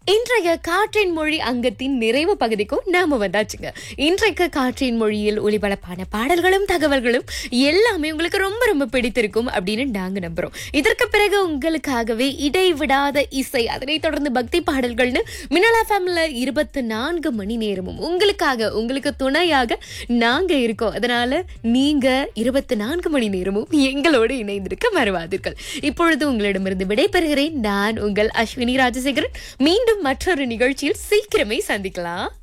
இன்றைய காற்றின் மொழி அங்கத்தின் நிறைவு பகுதிக்கும் நாம வந்தாச்சுங்க இன்றைக்கு காற்றின் மொழியில் ஒளிபரப்பான பாடல்களும் தகவல்களும் எல்லாமே உங்களுக்கு ரொம்ப ரொம்ப பிடித்திருக்கும் அப்படின்னு நாங்க நம்புறோம் இதற்கு பிறகு உங்களுக்காகவே இடைவிடாத இசை அதனைத் தொடர்ந்து பக்தி பாடல்கள்னு மினலா ஃபேமில இருபத்தி நான்கு மணி நேரமும் உங்களுக்காக உங்களுக்கு துணையாக நாங்க இருக்கோம் அதனால நீங்க இருபத்தி நான்கு மணி நேரமும் எங்களோடு இணைந்திருக்க மறவாதீர்கள் இப்பொழுது உங்களிடமிருந்து விடைபெறுகிறேன் நான் உங்கள் அஸ்வினி ராஜசேகரன் மீண்டும் மற்றொரு நிகழ்ச்சியில் சீக்கிரமே சந்திக்கலாம்